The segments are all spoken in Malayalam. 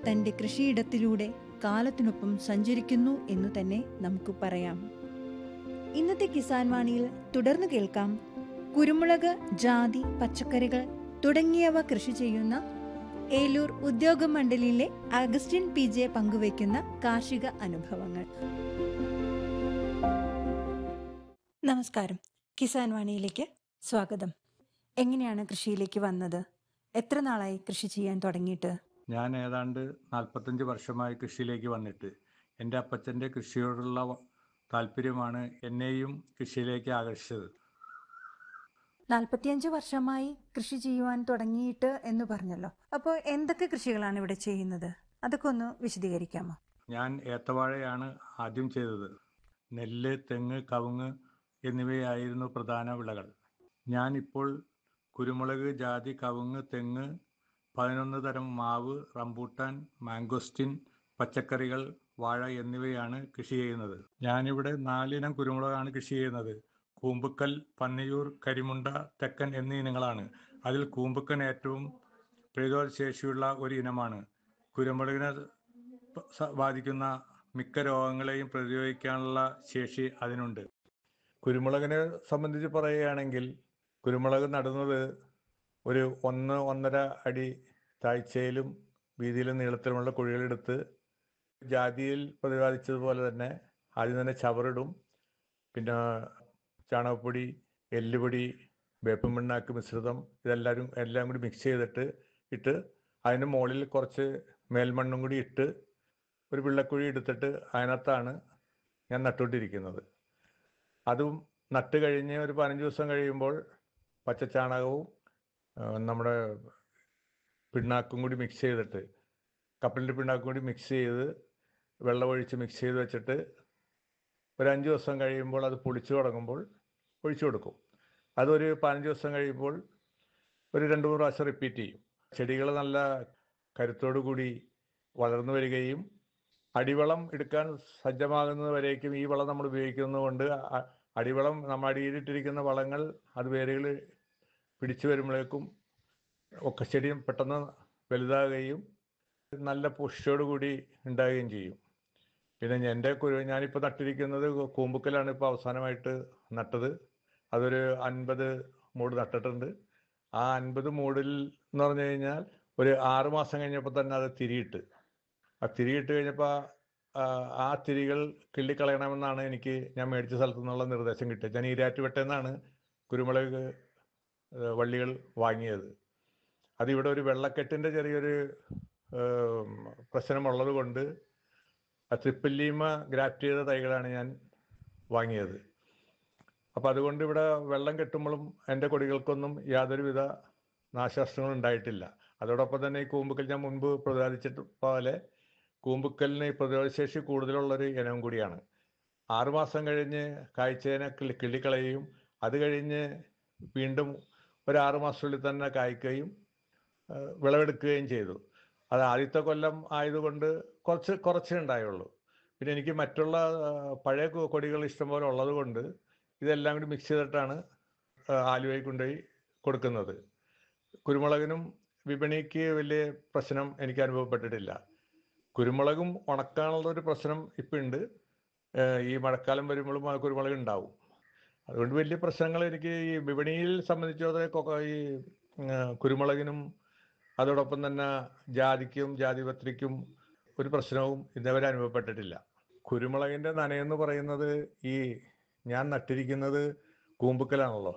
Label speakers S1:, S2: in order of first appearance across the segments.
S1: തന്റെ കൃഷിയിടത്തിലൂടെ കാലത്തിനൊപ്പം സഞ്ചരിക്കുന്നു എന്നു തന്നെ നമുക്ക് പറയാം ഇന്നത്തെ കിസാൻ വാണിയിൽ തുടർന്ന് കേൾക്കാം കുരുമുളക് ജാതി പച്ചക്കറികൾ തുടങ്ങിയവ കൃഷി ചെയ്യുന്ന ഏലൂർ ഉദ്യോഗ മണ്ഡലിയിലെ അഗസ്റ്റിൻ പി ജെ പങ്കുവയ്ക്കുന്ന കാർഷിക അനുഭവങ്ങൾ നമസ്കാരം കിസാൻ വാണിയിലേക്ക് സ്വാഗതം എങ്ങനെയാണ് കൃഷിയിലേക്ക് വന്നത് എത്ര നാളായി കൃഷി ചെയ്യാൻ തുടങ്ങിയിട്ട്
S2: ഞാൻ ഏതാണ്ട് നാൽപ്പത്തഞ്ച് വർഷമായി കൃഷിയിലേക്ക് വന്നിട്ട് എൻ്റെ അപ്പച്ചൻ്റെ കൃഷിയോടുള്ള വ- താല്പര്യമാണ് എന്നെയും കൃഷിയിലേക്ക് ആകർഷിച്ചത്
S1: നാൽപ്പത്തിയഞ്ച് വർഷമായി കൃഷി ചെയ്യുവാൻ തുടങ്ങിയിട്ട് എന്ന് പറഞ്ഞല്ലോ അപ്പോൾ എന്തൊക്കെ കൃഷികളാണ് ഇവിടെ ചെയ്യുന്നത് അതൊക്കെ ഒന്ന് വിശദീകരിക്കാമോ
S2: ഞാൻ ഏത്തവാഴയാണ് ആദ്യം ചെയ്തത് നെല്ല് തെങ്ങ് കവുങ്ങ് എന്നിവയായിരുന്നു പ്രധാന വിളകൾ ഞാൻ ഇപ്പോൾ കുരുമുളക് ജാതി കവുങ്ങ് തെങ്ങ് പതിനൊന്ന് തരം മാവ് റംബൂട്ടാൻ മാംഗോസ്റ്റിൻ പച്ചക്കറികൾ വാഴ എന്നിവയാണ് കൃഷി ചെയ്യുന്നത് ഞാനിവിടെ നാലിനം കുരുമുളകാണ് കൃഷി ചെയ്യുന്നത് കൂമ്പുക്കൽ പന്നിയൂർ കരിമുണ്ട തെക്കൻ എന്നീ ഇനങ്ങളാണ് അതിൽ കൂമ്പുക്കൻ ഏറ്റവും പ്രതിരോധശേഷിയുള്ള ഒരു ഇനമാണ് കുരുമുളകിനെ പ- സ- ബാധിക്കുന്ന മിക്ക രോഗങ്ങളെയും പ്രതിരോധിക്കാനുള്ള ശേഷി അതിനുണ്ട് കുരുമുളകിനെ സംബന്ധിച്ച് പറയുകയാണെങ്കിൽ കുരുമുളക് നടുന്നത് ഒരു ഒന്ന് ഒന്നര അടി താഴ്ചയിലും വീതിയിലും നീളത്തിലുമുള്ള കുഴികളെടുത്ത് ജാതിയിൽ പ്രതിപാദിച്ചതുപോലെ തന്നെ ആദ്യം തന്നെ ചവറിടും പിന്നെ ചാണകപ്പൊടി എല്ലുപൊടി വേപ്പൻ പിണ്ണാക്ക് മിശ്രിതം ഇതെല്ലാവരും എല്ലാം കൂടി മിക്സ് ചെയ്തിട്ട് ഇട്ട് അതിന് മുകളിൽ കുറച്ച് മേൽമണ്ണും കൂടി ഇട്ട് ഒരു വെള്ളക്കുഴി എടുത്തിട്ട് അതിനകത്താണ് ഞാൻ നട്ടുകൊണ്ടിരിക്കുന്നത് അതും നട്ട് കഴിഞ്ഞ് ഒരു പതിനഞ്ച് ദിവസം കഴിയുമ്പോൾ പച്ചച്ചാണകവും ആ, നമ്മുടെ പിണ്ണാക്കും കൂടി മിക്സ് ചെയ്തിട്ട് കപ്പലിൻ്റെ പിണ്ണാക്കും കൂടി മിക്സ് ചെയ്ത് വെള്ളമൊഴിച്ച് മിക്സ് ചെയ്ത് വെച്ചിട്ട് ഒരു അഞ്ച് ദിവസം കഴിയുമ്പോൾ അത് പൊളിച്ചു തുടങ്ങുമ്പോൾ ഒഴിച്ചു കൊടുക്കും അതൊരു പതിനഞ്ച് ദിവസം കഴിയുമ്പോൾ ഒരു രണ്ട് മൂന്ന് പ്രാവശ്യം റിപ്പീറ്റ് ചെയ്യും ചെടികൾ നല്ല കരുത്തോടു കൂടി വളർന്നു വരികയും അടിവളം എടുക്കാൻ സജ്ജമാകുന്നത് വരേക്കും ഈ വളം നമ്മൾ ഉപയോഗിക്കുന്നതുകൊണ്ട് അ- അടിവളം നമ്മൾ അടിയിലിട്ടിരിക്കുന്ന വളങ്ങൾ അത് വേരുകൾ പിടിച്ചു വരുമ്പോഴേക്കും ഒക്കെ ചെടി പെട്ടെന്ന് വലുതാകുകയും നല്ല പുഷ്ടിയോട് കൂടി ഉണ്ടാകുകയും ചെയ്യും പിന്നെ എൻ്റെ കുരു ഞാനിപ്പോൾ നട്ടിരിക്കുന്നത് കൂമ്പുക്കലാണ് ഇപ്പോൾ അവസാനമായിട്ട് നട്ടത് അതൊരു അൻപത് മൂട് നട്ടിട്ടുണ്ട് ആ അൻപത് മൂടിൽ എന്ന് പറഞ്ഞു കഴിഞ്ഞാൽ ഒരു ആറ് മാസം കഴിഞ്ഞപ്പോൾ തന്നെ അത് തിരിയിട്ട് ആ തിരിയിട്ട് കഴിഞ്ഞപ്പോൾ ആ തിരികൾ കിള്ളിക്കളയണമെന്നാണ് എനിക്ക് ഞാൻ മേടിച്ച സ്ഥലത്തു നിന്നുള്ള നിർദ്ദേശം കിട്ടിയത് ഞാൻ ഈരാറ്റുപെട്ടെന്നാണ് കുരുമുളക് ഏഹ് വള്ളികൾ വാങ്ങിയത് അതിവിടെ ഒരു വെള്ളക്കെട്ടിൻ്റെ ചെറിയൊരു ഏം, പ്രശ്നമുള്ളത് കൊണ്ട് ആ ട്രിപ്പില്ലീമ ഗ്രാഫ്റ്റ് ചെയ്ത തൈകളാണ് ഞാൻ വാങ്ങിയത് അപ്പം അതുകൊണ്ട് ഇവിടെ വെള്ളം കെട്ടുമ്പോഴും എൻ്റെ കൊടികൾക്കൊന്നും യാതൊരുവിധ നാശനഷ്ടങ്ങളും ഉണ്ടായിട്ടില്ല അതോടൊപ്പം തന്നെ ഈ കൂമ്പുക്കൽ ഞാൻ മുൻപ് പ്രതിപാദിച്ചിട്ട് പോലെ കൂമ്പുക്കലിന് ഈ പ്രതിരോധശേഷി കൂടുതലുള്ളൊരു ഇനം കൂടിയാണ് ആറുമാസം കഴിഞ്ഞ് കായ്ച്ചേനെ കിള്ളി കിള്ളിക്കളയുകയും അത് കഴിഞ്ഞ് വീണ്ടും ഒരു ആറ് മാസത്തിനുള്ളിൽ തന്നെ കായ്ക്കുകയും ആ, വിളവെടുക്കുകയും ചെയ്തു അത് ആദ്യത്തെ കൊല്ലം ആയതുകൊണ്ട് കുറച്ച് കുറച്ചേ ഉണ്ടായുള്ളൂ പിന്നെ എനിക്ക് മറ്റുള്ള ആ, പഴയ കൊ- കൊടികൾ ഇഷ്ടംപോലെ ഉള്ളത് കൊണ്ട് ഇതെല്ലാം കൂടി മിക്സ് ചെയ്തിട്ടാണ് ആ, ആലുവയിൽ കൊണ്ടുപോയി കൊടുക്കുന്നത് കുരുമുളകിനും വിപണിക്ക് വലിയ പ്രശ്നം എനിക്ക് അനുഭവപ്പെട്ടിട്ടില്ല കുരുമുളകും ഉണക്കാനുള്ള ഒരു പ്രശ്നം ഇപ്പം ഉണ്ട് ഏഹ് ഈ മഴക്കാലം വരുമ്പോഴും ആ കുരുമുളക് ഉണ്ടാവും അതുകൊണ്ട് വലിയ പ്രശ്നങ്ങൾ എനിക്ക് ഈ വിപണിയിൽ സംബന്ധിച്ചിടത്തോളം ഈ ഏഹ് കുരുമുളകിനും അതോടൊപ്പം തന്നെ ജാതിക്കും ജാതിപത്രിക്കും ഒരു പ്രശ്നവും ഇന്നവരെ അനുഭവപ്പെട്ടിട്ടില്ല കുരുമുളകിൻ്റെ നനയെന്ന് പറയുന്നത് ഈ ഞാൻ നട്ടിരിക്കുന്നത് കൂമ്പുക്കലാണല്ലോ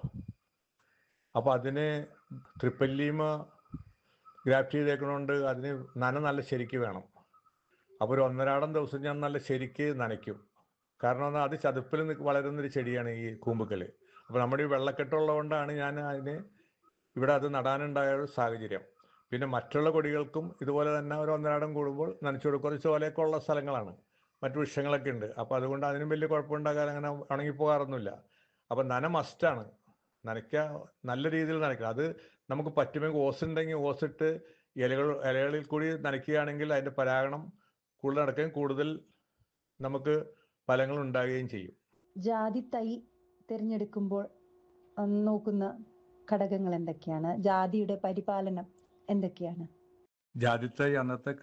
S2: അപ്പോൾ അതിന് ട്രിപ്പല്ലീമ ഗ്രാഫ്റ്റ് ചെയ്തേക്കണോണ്ട് അതിന് നന നല്ല ശരിക്ക് വേണം അപ്പോൾ ഒരു ഒന്നരാടം ദിവസം ഞാൻ നല്ല ശരിക്ക് നനയ്ക്കും കാരണം എന്നാൽ അത് ചതുപ്പിൽ നിക്ക് വളരുന്നൊരു ചെടിയാണ് ഈ കൂമ്പുക്കൽ അപ്പോൾ നമ്മുടെ ഈ വെള്ളക്കെട്ടുള്ളതുകൊണ്ടാണ് ഞാൻ അതിന് ഇവിടെ അത് നടാനുണ്ടായ ഒരു സാഹചര്യം പിന്നെ മറ്റുള്ള കൊടികൾക്കും ഇതുപോലെ തന്നെ ഒരു ഒന്നരാടം കൂടുമ്പോൾ നനച്ചു കൊടുക്കും കുറച്ച് ഓലയൊക്കെ ഉള്ള സ്ഥലങ്ങളാണ് മറ്റു വൃക്ഷങ്ങളൊക്കെ ഉണ്ട് അപ്പോൾ അതുകൊണ്ട് അതിനും വലിയ കുഴപ്പമുണ്ടാകാൻ അങ്ങനെ ഉണങ്ങിപ്പോകാറൊന്നുമില്ല അപ്പം നന മസ്റ്റാണ് നനയ്ക്കുക നല്ല രീതിയിൽ നനയ്ക്കുക അത് നമുക്ക് പറ്റുമെങ്കിൽ ഓസ് ഉണ്ടെങ്കിൽ ഓസ് ഇട്ട് ഇലകൾ ഇലകളിൽ കൂടി നനയ്ക്കുകയാണെങ്കിൽ അതിൻ്റെ പരാഗണം കൂടുതൽ നടക്കുകയും കൂടുതൽ നമുക്ക് ഫലങ്ങൾ ഉണ്ടാകുകയും ചെയ്യും
S1: ജാതി തൈ തിരഞ്ഞെടുക്കുമ്പോൾ ഉം, നോക്കുന്ന ഘടകങ്ങൾ എന്തൊക്കെയാണ് ജാതിയുടെ പരിപാലനം എന്തൊക്കെയാണ്
S2: ജാതിത്തൈ അന്നത്തെ